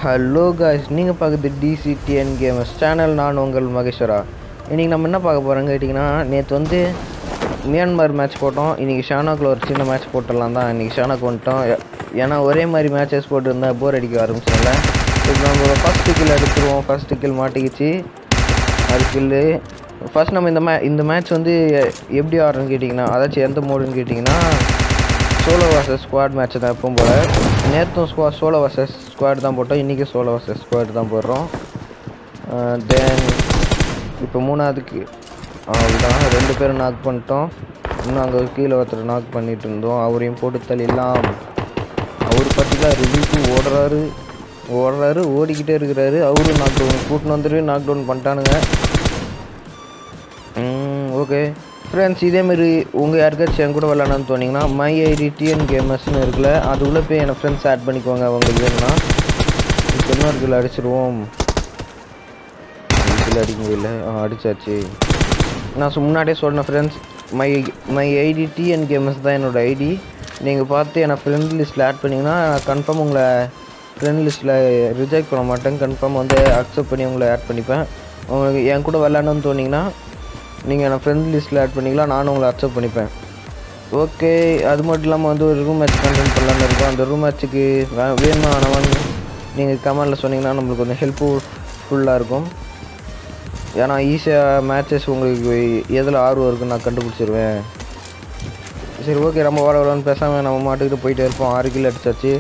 Hello guys நீங்கள் பார்க்குறது டிசிடிஎன் gamers channel நான் உங்கள் மகேஸ்வரா இன்றைக்கி நம்ம என்ன பார்க்க போகிறோங்க கேட்டிங்கன்னா நேற்று வந்து மியான்மர் மேட்ச் போட்டோம் இன்றைக்கி ஷானாக்கில் ஒரு சின்ன மேட்ச் போட்டுடலாம் தான் இன்றைக்கி ஷானாக்கு வந்துட்டோம் ஏ- ஏன்னா ஒரே மாதிரி மேட்சஸ் போட்டுருந்தா போர் அடிக்க ஆரம்பிச்சிடல இப்போ நம்ம ஃபஸ்ட்டு கில் எடுத்துருவோம் ஃபஸ்ட்டு கில் மாட்டிக்கிச்சு அது கில்லு ஃபஸ்ட் நம்ம இந்த மே இந்த மேட்ச் வந்து எ- எப்படி ஆடுறோன்னு கேட்டிங்கன்னா அதாச்சும் எந்த மோடுன்னு கேட்டிங்கன்னா சோலோ வர்சஸ் ஸ்குவாட் மேட்ச் தான் எப்பவும் போல் நேற்றும் ஸ்குவா சோலோ வர்சஸ் ஸ்குவாட் தான் போட்டோம் இன்றைக்கி சோலோ வர்சஸ் ஸ்குவாட் தான் போடுறோம் தென் இப்போ மூணாவதுக்கு அவ்வளோதான் ரெண்டு பேரும் நாக் பண்ணிட்டோம் இன்னும் அங்கே கீழே ஒருத்தர் நாக் பண்ணிட்டு இருந்தோம் அவரையும் போட்டு தள்ளிடலாம் அவர் பார்த்தீங்கன்னா ரிவ்யூக்கு ஓடுறாரு ஓடுறாரு ஓடிக்கிட்டே இருக்கிறாரு அவரும் நாக் டவுன் கூட்டின்னு வந்துட்டு நாக் டவுன் பண்ணிட்டானுங்க ஓகே ஃப்ரெண்ட்ஸ் இதேமாரி உங்கள் யாருக்காச்சும் என் கூட விளாடணும்னு தோணிங்கன்னா மை ஐடி டிஎன் கேமர்ஸ்னு இருக்குல்ல அதுக்குள்ளே போய் என் ஃப்ரெண்ட்ஸ் ஆட் பண்ணிக்கோங்க உங்களுக்கு வேணும்னா இப்போ இன்னொரு கிலோ அடிச்சிருவோம் கிலோ அடிக்க முடியல ஆ அடிச்சாச்சு நான் சு- முன்னாடியே சொன்னேன் friends my my ID TN gamers தான் என்னோடய ஐடி நீங்கள் பார்த்து என்னை ஃப்ரெண்ட் லிஸ்ட்டில் ஆட் பண்ணிங்கன்னா நான் கன்ஃபார்ம் உங்களை ஃப்ரெண்ட் லிஸ்ட்டில் ரிஜெக்ட் பண்ண மாட்டேன் கன்ஃபார்ம் வந்து அக்செப்ட் பண்ணி உங்களை ஆட் பண்ணிப்பேன் உங்களுக்கு என் கூட விளாடணும்னு தோணிங்கன்னா நீங்கள் என்னை ஃப்ரெண்ட் லிஸ்ட்டில் ஆட் பண்ணிக்கலாம் நானும் உங்களை அக்செப்ட் பண்ணிப்பேன் ஓகே அது மட்டும் இல்லாமல் வந்து ஒரு ரூம் மேட்ச் கண்டென்ட் பண்ணலான்னு இருக்கோம் அந்த ரூம் மேட்ச்சுக்கு வேணுமா நான் நீங்கள் கமெண்டில் சொன்னீங்கன்னா நம்மளுக்கு கொஞ்சம் ஹெல்ப்ஃபுல் ஃபுல்லாக இருக்கும் ஏன்னா ஈஸியாக மேட்சஸ் உங்களுக்கு எதில் ஆர்வம் இருக்குன்னு நான் கண்டுபிடிச்சிருவேன் சரி ஓகே நம்ம வர வரலான்னு பேசாமல் நம்ம மாட்டுக்கிட்டு போயிட்டே இருப்போம் ஆறு கிலோ அடிச்சாச்சு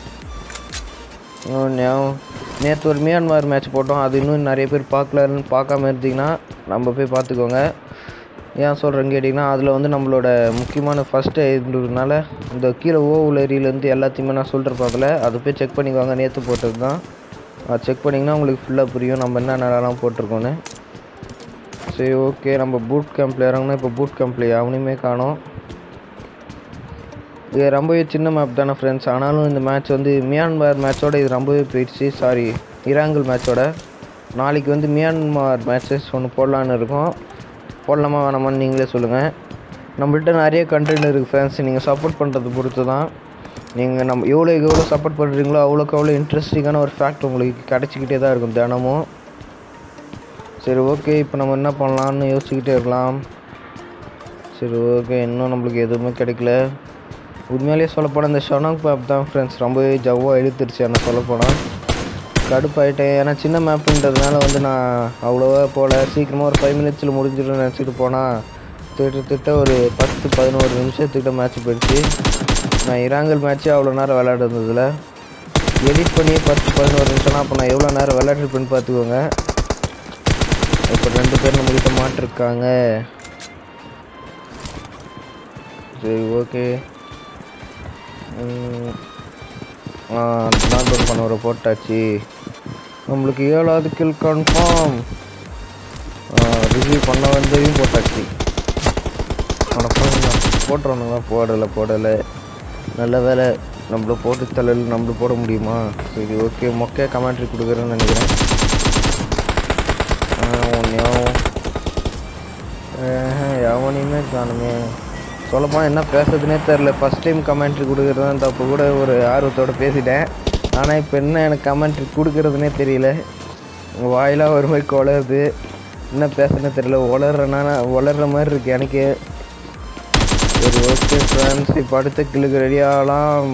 நேற்று ஒரு மியான்மார் மேட்ச் போட்டோம் அது இன்னும் நிறைய பேர் பார்க்கலன்னு பார்க்காம இருந்தீங்கன்னா நம்ம போய் பார்த்துக்கோங்க ஏன் சொல்கிறேன்னு கேட்டிங்கன்னா அதில் வந்து நம்மளோட முக்கியமான ஃபஸ்ட்டு இருந்ததுனால இந்த கீழே ஓவில் ஏரியிலேருந்து எல்லாத்தையுமே நான் சொல்கிறப்ப அதில் அதை போய் செக் பண்ணிக்கோங்க நேற்று போட்டது தான் அது செக் பண்ணிங்கன்னா உங்களுக்கு ஃபுல்லாக புரியும் நம்ம என்ன என்னெல்லாம் போட்டிருக்கோன்னு சரி ஓகே நம்ம பூட் கேம்பில் இறங்கினா இப்போ பூட் கேம்பில் அவனையுமே காணோம் இது ரொம்பவே சின்ன மேப் தானே ஃப்ரெண்ட்ஸ் ஆனாலும் இந்த மேட்ச் வந்து மியான்மார் மேட்சோட இது ரொம்பவே போயிடுச்சு சாரி இராங்கல் மேட்சோட நாளைக்கு வந்து மியான்மார் மேட்சஸ் ஒன்று போடலான்னு இருக்கோம் போடலாமா வேணாமான்னு நீங்களே சொல்லுங்கள் நம்மள்ட்ட நிறைய கண்டென்ட் இருக்குது ஃப்ரெண்ட்ஸ் நீங்கள் சப்போர்ட் பண்ணுறது பொறுத்து தான் நீங்கள் நம்ம எவ்வளோக்கு எவ்வளோ சப்போர்ட் பண்ணுறீங்களோ அவ்வளோக்கு அவ்வளோ இன்ட்ரெஸ்டிங்கான ஒரு ஃபேக்ட் உங்களுக்கு கிடச்சிக்கிட்டே தான் இருக்கும் தினமும் சரி ஓகே இப்போ நம்ம என்ன பண்ணலான்னு யோசிச்சுக்கிட்டே இருக்கலாம் சரி ஓகே இன்னும் நம்மளுக்கு எதுவுமே கிடைக்கல உண்மையிலேயே சொல்லப்போனால் இந்த ஷொனாக் மேப் தான் ஃப்ரெண்ட்ஸ் ரொம்பவே ஜவ்வாக இழுத்துருச்சு என்ன சொல்லப்போனால் கடுப்பாயிட்டேன் ஏன்னா சின்ன மேப்புன்றதுனால வந்து நான் அவ்வளோவா போகல சீக்கிரமாக ஒரு ஃபைவ் மினிட்ஸில் முடிஞ்சிடும் நினச்சிட்டு போனால் திட்டத்தட்ட ஒரு பத்து பதினோரு நிமிஷத்துக்கிட்ட மேட்ச் போயிடுச்சு நான் இராங்கல் மேட்ச்சே அவ்வளோ நேரம் விளையாடுறதுல எடிட் பண்ணி பத்து பதினோரு நிமிஷம்னா அப்போ நான் எவ்வளோ நேரம் விளையாடிருப்பேன்னு பார்த்துக்கோங்க இப்போ ரெண்டு பேர் நம்மகிட்ட மாட்டிருக்காங்க சரி ஓகே நாக் டவுன் பண்ண ஒரு போட்டாச்சு நம்மளுக்கு ஏழாவது கில் கன்ஃபார்ம் ரிவ்யூ பண்ண வந்ததையும் போட்டாச்சு ஆனால் போட்டுருவானுங்களா போடலை போடலை நல்ல வேலை நம்மள போட்டு தள்ளல் நம்மள போட முடியுமா சரி ஓகே மொக்கையாக கமெண்ட்ரி கொடுக்குறேன்னு நினைக்கிறேன் ஒன்றையும் எவனையுமே காணுமே சொல்லப்போனால் என்ன பேசுறதுனே தெரில ஃபஸ்ட் டைம் கமெண்ட்ரி கொடுக்குறது அந்த அப்போ கூட ஒரு ஆர்வத்தோட பேசிட்டேன் ஆனால் இப்போ என்ன எனக்கு கமெண்ட்ரி கொடுக்குறதுனே தெரியல வாயிலாக ஒரு மாதிரி குளருது என்ன பேசுறதுனே தெரியல உளறனா உளர்ற மாதிரி இருக்கு எனக்கு சரி ஓகே ஃப்ரெண்ட்ஸ் இப்போ அடுத்த கிளுக்கு ரெடி ஆகலாம்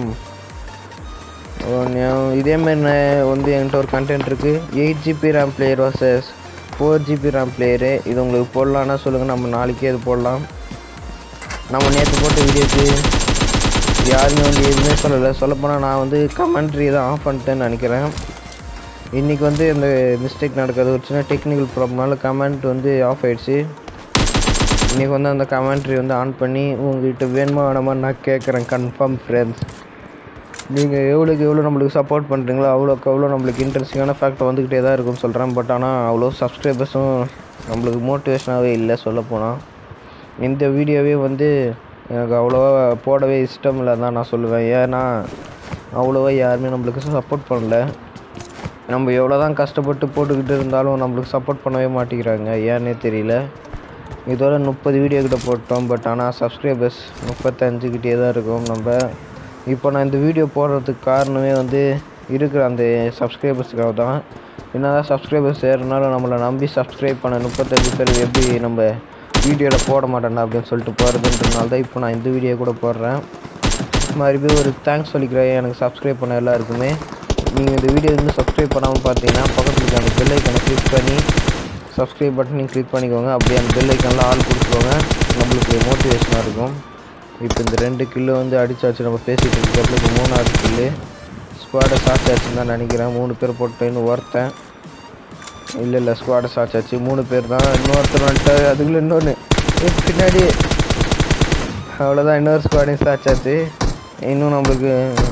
இதேமாரி நான் வந்து என்கிட்ட ஒரு கண்டென்ட் இருக்குது eight GB RAM player versus four GB RAM player இது உங்களுக்கு போடலான்னா சொல்லுங்கள் நம்ம நாளைக்கே இது போடலாம் நம்ம நேற்று போட்ட வீடியோக்கு யாருமே வந்து எதுவுமே சொல்லலை சொல்லப்போனால் நான் வந்து கமெண்ட்ரி தான் ஆஃப் பண்ணிட்டேன்னு நினைக்கிறேன் இன்றைக்கி வந்து இந்த மிஸ்டேக் நடக்கிறது ஒரு சின்ன டெக்னிக்கல் ப்ராப்ளம்னால கமெண்ட் வந்து ஆஃப் ஆயிடுச்சு இன்றைக்கி வந்து அந்த கமெண்ட்ரி வந்து ஆன் பண்ணி உங்கள்கிட்ட வேணுமா வேணாமா நான் கேட்குறேன் கன்ஃபார்ம் ஃப்ரெண்ட்ஸ் நீங்கள் எவ்வளோக்கு எவ்வளோ நம்மளுக்கு சப்போர்ட் பண்ணுறீங்களோ அவ்வளோக்கு அவ்வளோ நம்மளுக்கு இன்ட்ரெஸ்டிங்கான ஃபேக்ட் வந்துக்கிட்டே தான் இருக்கும்னு சொல்கிறேன் பட் ஆனால் அவ்வளோ சப்ஸ்கிரைபர்ஸும் நம்மளுக்கு மோட்டிவேஷனாகவே இல்லை சொல்லப்போனால் இந்த வீடியோவே வந்து எனக்கு அவ்வளோவா போடவே இஷ்டம் இல்லை தான் நான் சொல்லுவேன் ஏன்னா அவ்வளோவா யாருமே நம்மளுக்கு சப்போர்ட் பண்ணல நம்ம எவ்வளோ தான் கஷ்டப்பட்டு போட்டுக்கிட்டு இருந்தாலும் நம்மளுக்கு சப்போர்ட் பண்ணவே மாட்டேங்கிறாங்க ஏன்னே தெரியல இதோட முப்பது வீடியோ கிட்ட போட்டோம் பட் ஆனால் சப்ஸ்கிரைபர்ஸ் முப்பத்தஞ்சுக்கிட்டே தான் இருக்கும் நம்ம இப்போ நான் இந்த வீடியோ போடுறதுக்கு காரணமே வந்து இருக்கிற அந்த சப்ஸ்கிரைபர்ஸுக்காக தான் என்னதான் சப்ஸ்கிரைபர்ஸ் ஏறினாலும் நம்மளை நம்பி சப்ஸ்கிரைப் பண்ண முப்பத்தஞ்சு பேர் எப்படி நம்ம வீடியோவில் போட மாட்டேன்டா அப்படின்னு சொல்லிட்டு போகிறதுன்றதுனால தான் இப்போ நான் இந்த வீடியோ கூட போடுறேன் மறுபடியும் ஒரு தேங்க்ஸ் சொல்லிக்கிறேன் எனக்கு சப்ஸ்கிரைப் பண்ண எல்லாருக்குமே நீங்கள் இந்த வீடியோ வந்து சப்ஸ்கிரைப் பண்ணாமல் பார்த்தீங்கன்னா பக்கத்தில் இருக்க அந்த பெல் ஐக்கனை கிளிக் பண்ணி சப்ஸ்கிரைப் பட்டனையும் கிளிக் பண்ணிக்கோங்க அப்படியே அந்த பெல் ஐக்கனில் ஆள் கொடுத்துக்கோங்க நம்மளுக்கு மோட்டிவேஷனாக இருக்கும் இப்போ இந்த ரெண்டு கில்லு வந்து அடிச்சாச்சு நம்ம பேசிகிட்டு இருக்கிறப்ப இப்போ மூணாவது கில்லு ஸ்குவாடை சாச்சாச்சுன்னு தான் நினைக்கிறேன் மூணு பேர் போட்டு இன்னும் ஒருத்தன் இல்லை இல்லை ஸ்குவாடை சாச்சாச்சு மூணு பேர் தான் இன்னொருத்தர் வந்துட்டாரு அதுக்குள்ளே இன்னொன்று பின்னாடி அவ்வளோதான் இன்னொரு ஸ்குவாடையும் சாச்சாச்சு இன்னும் நம்மளுக்கு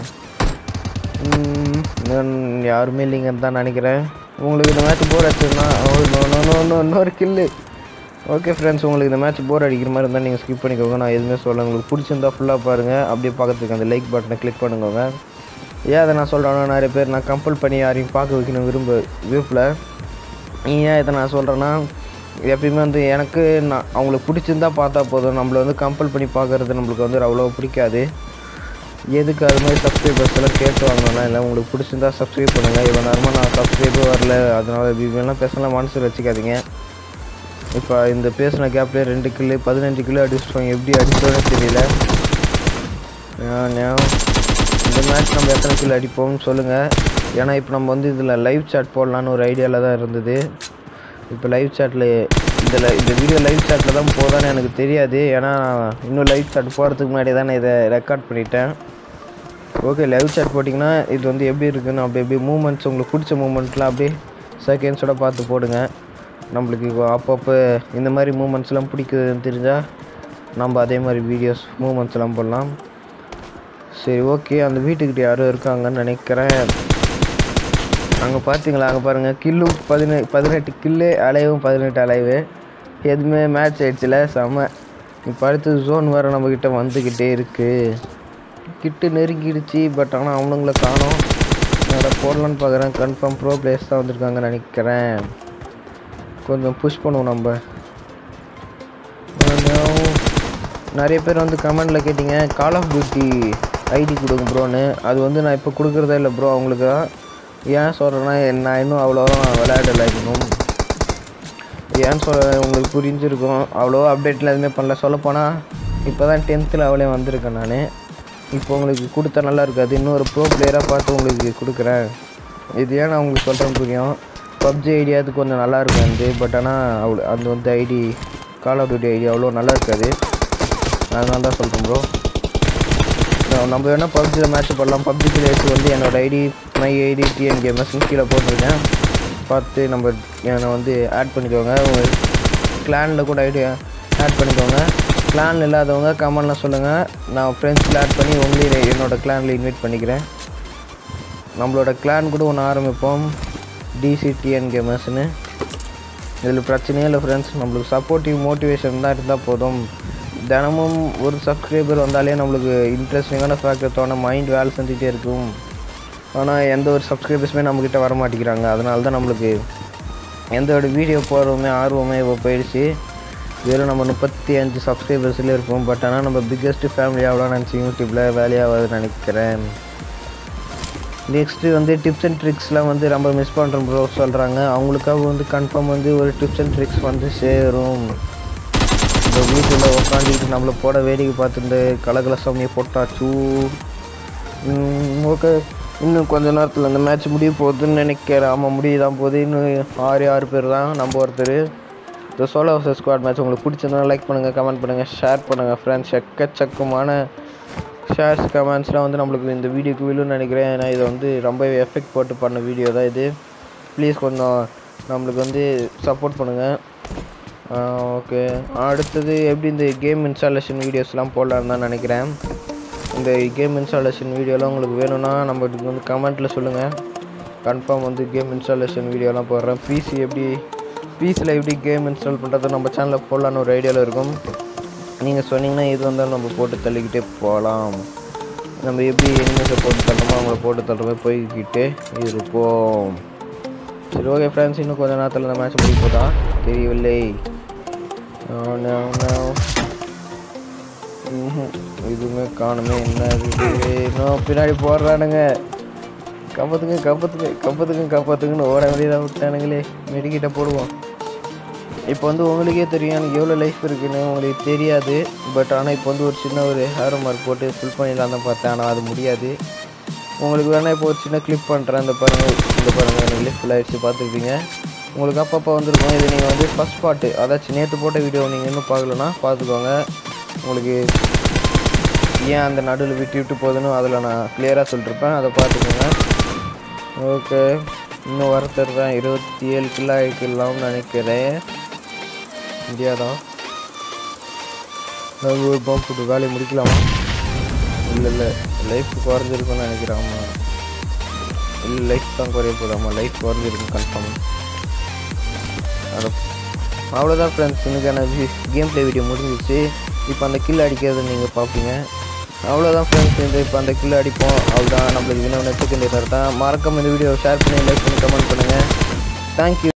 ம், இன்னும் யாருமே இல்லைங்கன்னு தான் நினைக்கிறேன் உங்களுக்கு இந்த மேட்ச் போர் அடிச்சதுன்னா இன்னொரு கில்லு ஓகே ஃப்ரெண்ட்ஸ் உங்களுக்கு இந்த மேட்ச் போர் அடிக்கிற மாதிரி இருந்தால் நீங்கள் ஸ்கிப் பண்ணிக்கோங்க நான் எதுவுமே சொல்ல உங்களுக்கு பிடிச்சிருந்தா ஃபுல்லாக பாருங்கள் அப்படியே பக்கத்துக்கு அந்த லைக் பட்டனை கிளிக் பண்ணுங்க ஏன் அதை நான் சொல்கிறேன்னா நிறைய பேர் நான் கம்பல் பண்ணி யாரையும் பார்க்க வைக்கணும் விரும்ப விருப்பல ஏன் இதை நான் சொல்கிறேன்னா எப்பயுமே வந்து எனக்கு நான் அவங்களுக்கு பிடிச்சிருந்தா பார்த்தா போதும் நம்மளை வந்து கம்பல் பண்ணி பார்க்குறது நம்மளுக்கு வந்து அவ்வளோ பிடிக்காது எதுக்கு அது மாதிரி சப்ஸ்கிரைபர்ஸ் எல்லாம் கேட்டு வாங்கணும்னா இல்லை உங்களுக்கு பிடிச்சிருந்தா சப்ஸ்கிரைப் பண்ணுங்கள் இவ்வளோ நேரமாக நான் சப்ஸ்கிரைபே வரல அதனால பிபிஎல்லாம் பேசலாம் மனசில் வச்சுக்காதீங்க இப்போ இந்த பேசின கேப்லேயே ரெண்டு கிலோ பதினஞ்சு கிலோ அடிச்சிட்டோம் எப்படி அடிச்சோன்னு தெரியல நான் நான் இந்த மேட்ச் நம்ம எத்தனை கிலோ அடிப்போம்னு சொல்லுங்கள் ஏன்னா இப்போ நம்ம வந்து இதில் லைவ் சாட் போடலான்னு ஒரு ஐடியாவில் தான் இருந்தது இப்போ லைவ் சாட்டில் இதில் இந்த வீடியோ லைவ் சாட்டில் தான் போதான்னு எனக்கு தெரியாது ஏன்னா இன்னும் லைவ் சாட் போகிறதுக்கு முன்னாடி தான் நான் இதை ரெக்கார்ட் பண்ணிட்டேன் ஓகே லைவ் சாட் போட்டிங்கன்னா இது வந்து எப்படி இருக்குன்னு அப்படி எப்படி மூமெண்ட்ஸ் உங்களுக்கு பிடிச்ச மூமெண்ட்லாம் அப்படியே செகண்ட்ஸோட பார்த்து போடுங்க நம்மளுக்கு இப்போ அப்பப்போ இந்த மாதிரி மூமெண்ட்ஸ்லாம் பிடிக்குதுன்னு தெரிஞ்சால் நம்ம அதே மாதிரி வீடியோஸ் மூமெண்ட்ஸ்லாம் போடலாம் சரி ஓகே அந்த வீட்டுக்கிட்ட யாரும் இருக்காங்கன்னு நினைக்கிறேன் அங்கே பார்த்தீங்களா அங்கே பாருங்கள் கில்லு பதினெ பதினெட்டு கில்லு அலைவும் பதினெட்டு அலைவு எதுவுமே மேட்ச் ஆயிடுச்சுல செம்ம இப்போ அடுத்து ஜோன் வேறு நம்மக்கிட்ட வந்துக்கிட்டே இருக்குது கிட்டு நெருங்கிடுச்சு பட் ஆனால் அவனுங்கள காணோம் வேறு போடலான்னு பார்க்குறேன் கன்ஃபார்ம் ப்ரோ பிளேஸ் தான் வந்திருக்காங்கன்னு நினைக்கிறேன் கொஞ்சம் புஷ் பண்ணுவோம் நம்ம கொஞ்சம் நிறைய பேர் வந்து கமெண்டில் கேட்டிங்க கால் ஆஃப் டியூட்டி ஐடி கொடுங்க ப்ரோன்னு அது வந்து நான் இப்போ கொடுக்குறதே இல்லை ப்ரோ அவங்களுக்கு ஏன் சொல்கிறேன்னா நான் இன்னும் அவ்வளோவா விளையாடலை இன்னும் ஏன்னு சொல்ல உங்களுக்கு புரிஞ்சிருக்கும் அவ்வளோ அப்டேட்லாம் எதுவுமே பண்ணல சொல்லப்போனால் இப்போ தான் டென்த்தில் அவளே வந்திருக்கேன் நான் இப்போ உங்களுக்கு கொடுத்தா நல்லா இருக்காது இன்னும் ஒரு ப்ரோ பிளேயராக பார்த்து உங்களுக்கு கொடுக்குறேன் இது ஏன் நான் உங்களுக்கு சொல்கிறேன் புரியும் பப்ஜி ஐடி அது கொஞ்சம் நல்லா இருக்கும் வந்து பட் ஆனால் அவ்வளோ அந்த வந்து ID call of duty ID அவ்வளோ நல்லா இருக்காது அதனால தான் சொல்கிறேன் ப்ரோ நம்ம வேணால் பப்ஜியில் மேட்ச் பண்ணலாம் பப்ஜி பிளேயர்ஸ் வந்து என்னோட ஐடி மை ஐடி டிஎன் கேமர்ஸ்னு கீழே போட்டிருக்கேன் பார்த்து நம்ம என்னை வந்து ஆட் பண்ணிக்கோங்க உங்கள் கிளானில் கூட ஐடி ஆட் பண்ணிக்கோங்க கிளான் இல்லாதவங்க கமெண்ட்லாம் சொல்லுங்கள் நான் ஃப்ரெண்ட்ஸில் ஆட் பண்ணி உங்களையும் என்னோட கிளானில் இன்வைட் பண்ணிக்கிறேன் நம்மளோட கிளான் கூட ஒன்று ஆரம்பிப்போம் டிசிடிஎன் கேமர்ஸ்னு இதில் பிரச்சனையே இல்லை ஃப்ரெண்ட்ஸ் நம்மளுக்கு சப்போர்ட்டிவ் மோட்டிவேஷன் தான் இருந்தால் போதும் தினமும் ஒரு சப்ஸ்கிரைபர் வந்தாலே நம்மளுக்கு இன்ட்ரெஸ்டிங்கான ஃபேக்டர் தோண மைண்ட் வேலை செஞ்சுட்டே இருக்கும் ஆனால் எந்த ஒரு சப்ஸ்கிரைபர்ஸுமே நம்மக்கிட்ட வர மாட்டேங்கிறாங்க அதனால தான் நம்மளுக்கு எந்த ஒரு வீடியோ போடுறோமே ஆர்வமே இப்போ போயிடுச்சு வெறும் நம்ம முப்பத்தி அஞ்சு சப்ஸ்கிரைபர்ஸ்லேயே இருப்போம் பட் ஆனால் நம்ம பிக்கெஸ்ட் ஃபேமிலி அவ்வளோ நினச்சி யூடியூப்பில் வேலையாகாதுன்னு நினைக்கிறேன் நெக்ஸ்ட்டு வந்து டிப்ஸ் அண்ட் ட்ரிக்ஸ்லாம் வந்து ரொம்ப மிஸ் பண்ணுறோம் ப்ரோ சொல்கிறாங்க அவங்களுக்காக வந்து கன்ஃபார்ம் வந்து ஒரு டிப்ஸ் அண்ட் ட்ரிக்ஸ் வந்து சேரும் இந்த வீட்டில் உட்காந்துக்கிட்டு நம்மளை போட வேடிக்கை பார்த்துட்டு கலகல சாமியை போட்டாச்சு ஓகே இன்னும் கொஞ்ச நேரத்தில் அந்த மேட்ச் முடிய போகுதுன்னு நினைக்கிறேன் ஆமாம் முடியுதான் போகுது இன்னும் ஆறு ஆறு பேர் தான் நம்ம ஒருத்தர் இந்த சோலோ வர்சஸ் ஸ்குவாட் மேட்ச் உங்களுக்கு பிடிச்சிருந்தா லைக் பண்ணுங்கள் கமெண்ட் பண்ணுங்கள் ஷேர் பண்ணுங்கள் ஃப்ரெண்ட்ஸ் எக்கச்சக்கமான ஷேர்ஸ் கமெண்ட்ஸ்லாம் வந்து நம்மளுக்கு இந்த வீடியோக்கு விழுன்னு நினைக்கிறேன் ஏன்னா இதை வந்து ரொம்ப எஃபெக்ட் போட்டு பண்ண வீடியோ தான் இது ப்ளீஸ் கொஞ்சம் நம்மளுக்கு வந்து சப்போர்ட் பண்ணுங்கள் ஓகே அடுத்தது எப்படி இந்த கேம் இன்ஸ்டாலேஷன் வீடியோஸ்லாம் போடலான்னு தான் நினைக்கிறேன் இந்த கேம் இன்ஸ்டாலேஷன் வீடியோலாம் உங்களுக்கு வேணும்னா நம்மளுக்கு வந்து கமெண்ட்டில் சொல்லுங்கள் கன்ஃபார்ம் வந்து கேம் இன்ஸ்டாலேஷன் வீடியோலாம் போடுறேன் பிசி எப்படி பிசியில் எப்படி கேம் இன்ஸ்டால் பண்ணுறது நம்ம சேனலில் போடலான்னு ஒரு ஐடியாவில் இருக்கும் நீங்கள் சொன்னீங்கன்னா எது வந்தாலும் நம்ம போட்டு தள்ளிக்கிட்டே போகலாம் நம்ம எப்படி எனிமேஸை போட்டு தள்ளுறோமோ அவங்கள போட்டு தள்ளுற போய்கிட்டே இருப்போம் சரி ஓகே ஃப்ரெண்ட்ஸ் இன்னும் கொஞ்ச நேரத்தில் இந்த மேட்ச் முடிக்க போதா தெரியவில்லை Oh, no, no. ம்ஹும். எதுவுமே காணுமே என்ன இது இன்னும் பின்னாடி போடுறானுங்க கப்பத்துக்கு கப்பத்துக்கு கப்பத்துக்கு கப்பத்துக்குன்னு ஓட வெளியில் விட்டானுங்களே மெடிக்கிட்ட போடுவோம் இப்போ வந்து உங்களுக்கே தெரியும் எனக்கு எவ்வளோ லைஃப் இருக்குன்னு உங்களுக்கு தெரியாது பட் ஆனால் இப்போ வந்து ஒரு சின்ன ஒரு ஹேரோ மார்க் போட்டு ஃபுல் பண்ணிடலாம் தான் பார்த்தேன் ஆனால் அது முடியாது உங்களுக்கு வேணால் இப்போ ஒரு சின்ன கிளிப் பண்ணுறேன் இந்த பாருங்கள் இந்த பாருங்கள் எனக்கு லிஃப்ட் ஃபுல் ஆகிடுச்சு பார்த்துருப்பீங்க உங்களுக்கு அப்பப்போ வந்திருக்கும் இது நீங்கள் வந்து ஃபஸ்ட் பார்ட்டு அதாச்சும் நேற்று போட்ட வீடியோ நீங்கள் இன்னும் பார்க்கலன்னா பார்த்துக்கோங்க உங்களுக்கு ஏன் அந்த நடுவில் விட்டு விட்டு போகுதுன்னு அதில் நான் கிளியராக சொல்லிருப்பேன் அதை பார்த்துக்கோங்க ஓகே இன்னும் ஒருத்தர் தான் இருபத்தி ஏழு கிலோ ஆகிக்கலாம்னு நினைக்கிறேன் இந்தியா தான் அது ஒரு பம்ப் போட்டு வேலையை முடிக்கலாமா இல்லை இல்லை லைஃப் குறைஞ்சிருக்கும்னு நினைக்கிறேன் ஆமாம் இல்லை லைஃப் தான் குறைய போகுது ஆமாம் லைஃப் குறைஞ்சிருக்கும் கன்ஃபார்ம் அது அவ்வளோதான் ஃப்ரெண்ட்ஸ் இன்னைக்கான கேம் ப்ளே வீடியோ முடிஞ்சிச்சு இப்போ அந்த கில் அடிக்கிறத நீங்கள் பார்ப்பீங்க அவ்வளோதான் ஃப்ரெண்ட்ஸ் இந்த இப்போ அந்த கில் அடிப்போம் அவ்வளோதான் நம்மளுக்கு இன்னொன்று செகண்ட் தான் மறக்காம இந்த வீடியோ ஷேர் பண்ணி லைக் பண்ணி கமெண்ட் பண்ணுங்கள் தேங்க்யூ